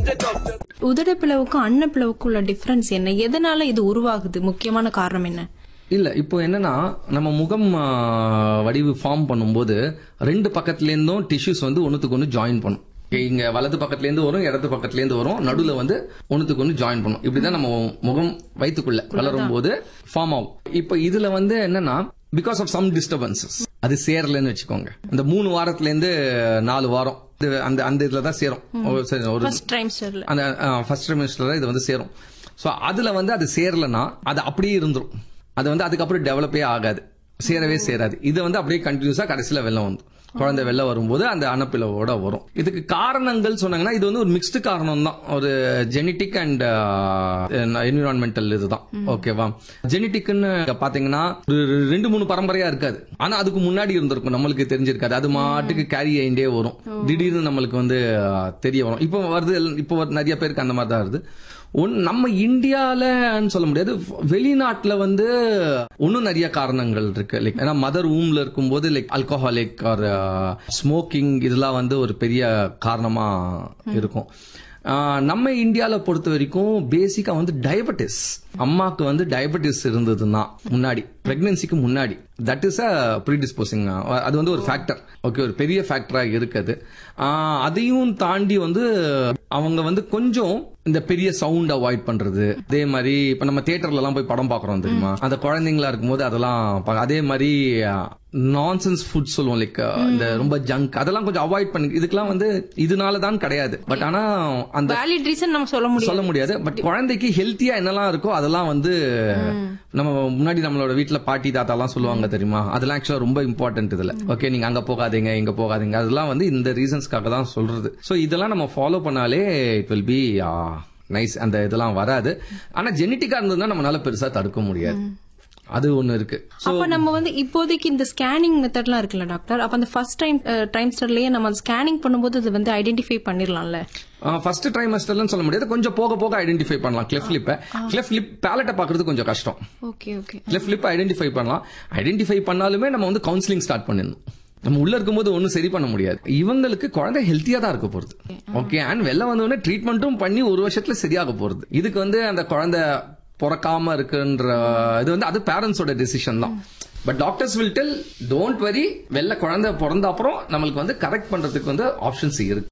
உதடப்பிளவுக்கும் அன்னப்பிளவுக்கும் உள்ள டிஃபரன்ஸ் என்ன எதனால இது உருவாகுது முக்கியமான காரணம் என்ன இல்ல இப்போ என்னன்னா நம்ம முகம் ஆ, வடிவு ஃபார்ம் பண்ணும்போது ரெண்டு பக்கத்துல இருந்தும் டிஷ்யூஸ் வந்து ஒண்ணுத்துக்கு ஒன்று ஜாயின் பண்ணும் Okay, இங்க வலது பக்கத்துல இருந்து வரும் இடது பக்கத்துல இருந்து வரும் நடுவுல வந்து ஒண்ணுத்துக்கு ஒன்று ஜாயின் பண்ணும் இப்படிதான் நம்ம முகம் வயிற்றுக்குள்ள வளரும் போது ஃபார்ம் ஆகும் இப்போ இதுல வந்து என்னன்னா பிகாஸ் ஆஃப் சம் டிஸ்டர்பன்சஸ் அது சேரலன்னு வச்சுக்கோங்க இந்த மூணு வாரத்துல இருந்து நாலு வாரம் இது அந்த அந்த இதுல தான் சேரும் ஒரு சரி, ஒரு ஃபர்ஸ்ட் ட்ரைம்ஸ்டர்ல அந்த ஃபர்ஸ்ட் செமிஸ்டர்ல இது வந்து சேரும் ஸோ அதுல வந்து அது சேரலன்னா அது அப்படியே இருந்துரும் அது வந்து அதுக்கப்புறம் டெவலப்பே ஆகாது சேரவே சேராது இது வந்து அப்படியே கண்டினியூஸா கடைசியில வெள்ளம் வந்து குழந்தை வெளில வரும்போது அந்த அணப்பிளவோட வரும் இதுக்கு காரணங்கள் சொன்னாங்கன்னா இது வந்து ஒரு மிக்ஸ்டு காரணம் தான் ஒரு ஜெனட்டிக் அண்ட் என்விரான்மெண்டல் இதுதான் ஓகேவா ஜெனட்டிக்னு பாத்தீங்கன்னா ஒரு ரெண்டு மூணு பரம்பரையா இருக்காது ஆனா அதுக்கு முன்னாடி இருந்திருக்கும் நம்மளுக்கு தெரிஞ்சிருக்காது அது மாட்டுக்கு கேரி ஆயிண்டே வரும் திடீர்னு நம்மளுக்கு வந்து அஹ், தெரிய வரும் இப்போ வருது இப்போ வரு- நிறைய பேருக்கு அந்த மாதிரி தான் வருது ஒன் நம்ம இந்தியாலன்னு சொல்ல முடியாது வெளிநாட்டுல வந்து இன்னும் நிறைய காரணங்கள் இருக்கு லைக் ஏன்னா மதர் ஊம்ல இருக்கும்போது லைக் ஆல்கஹாலிக் ஆர் ஸ்மோக்கிங் இதெல்லாம் வந்து ஒரு பெரிய காரணமா இருக்கும் ஆஹ் நம்ம இந்தியால பொறுத்த வரைக்கும் பேசிக்கா வந்து டயபெட்டிஸ் அம்மாக்கு வந்து டயபெட்டிஸ் இருந்ததுன்னா முன்னாடி பிரெக்னன்சிக்கு முன்னாடி தட் இஸ் அ ப்ரீடிஸ்போசிங் அது வந்து ஒரு ஃபேக்டர் ஓகே ஒரு பெரிய ஃபேக்டரா இருக்குது ஆஹ் அதையும் தாண்டி வந்து அவங்க வந்து கொஞ்சம் இந்த பெரிய சவுண்ட் அவாய்ட் பண்றது அதே மாதிரி இப்ப நம்ம தியேட்டர்ல எல்லாம் போய் படம் பாக்குறோம் தெரியுமா அந்த குழந்தைங்களா இருக்கும்போது அதெல்லாம் பா- அதே மாதிரி நான்சென்ஸ் ஃபுட் சொல்லுவோம் லைக் இந்த ரொம்ப ஜங்க் அதெல்லாம் கொஞ்சம் அவாய்ட் பண்ணி இதுக்கெல்லாம் வந்து இதனால தான் கிடையாது பட் ஆனா அந்த வேலிட் ரீசன் நம்ம சொல்ல முடியும் சொல்ல முடியாது பட் குழந்தைக்கு ஹெல்த்தியா என்னெல்லாம் இருக்கோ அதெல்லாம் வந்து நம்ம முன்னாடி நம்மளோட வீட்ல பாட்டி தாத்தா எல்லாம் சொல்லுவாங்க தெரியுமா அதெல்லாம் ஆக்சுவலா ரொம்ப இம்பார்ட்டன்ட் இதுல ஓகே நீங்க அங்க போகாதீங்க இங்க போகாதீங்க அதெல்லாம் வந்து இந்த ரீசன்ஸ்க்காக தான் சொல்றது சோ இதெல்லாம் நம்ம ஃபாலோ பண்ணாலே இட் வில் பி நைஸ் அந்த இதெல்லாம் வராது ஆனா ஜெனட்டிக்கா இருந்ததுன்னா நம்மளால பெருசா தடுக்க முடியாது அது ஒண்ணு இருக்கு அப்ப நம்ம வந்து இப்போதைக்கு இந்த ஸ்கேனிங் மெத்தட்லாம் இருக்குல்ல டாக்டர் அப்ப அந்த ஃபர்ஸ்ட் டைம் டைம்ஸ்டர்லயே நம்ம ஸ்கேனிங் பண்ணும்போது அது வந்து ஐடென்டிஃபை பண்ணிடலாம்ல ஃபர்ஸ்ட் ட்ரைமஸ்டர்லன்னு சொல்ல முடியாது கொஞ்சம் போக போக ஐடென்டிஃபை பண்ணலாம் கிளெஃப் லிப்பை கிளெஃப் லிப் பேலட்டை பாக்குறது கொஞ்சம் கஷ்டம் okay okay left lip identify பண்ணலாம் ஐடென்டிஃபை பண்ணாலுமே நம்ம வந்து கவுன்சிலிங் ஸ்டார்ட் பண்ணிடணும் நம்ம உள்ள இருக்கும்போது ஒன்றும் சரி பண்ண முடியாது இவங்களுக்கு குழந்தை ஹெல்த்தியா தான் இருக்க போறது ஓகே அண்ட் வெளில வந்தோடனே ட்ரீட்மெண்ட்டும் பண்ணி ஒரு வருஷத்துல சரியாக போறது இதுக்கு வந்து அந்த குழந்தை பிறக்காம இருக்குன்ற இது வந்து அது பேரண்ட்ஸோட டெசிஷன் தான் but doctors will tell don't worry வெளில குழந்தை பிறந்த அப்புறம் நம்மளுக்கு வந்து கரெக்ட் பண்றதுக்கு வந்து ஆப்ஷன்ஸ் இருக்கு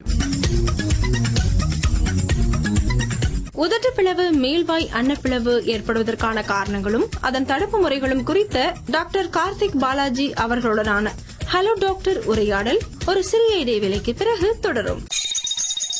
உதட்டுப்பிளவு மேல்வாய் அன்னப்பிளவு ஏற்படுவதற்கான காரணங்களும் அதன் தடுப்பு முறைகளும் குறித்த டாக்டர் கார்த்திக் பாலாஜி அவர்களுடனான ஹலோ டாக்டர் உரையாடல் ஒரு சிறிய இடைவேளைக்கு பிறகு தொடரும்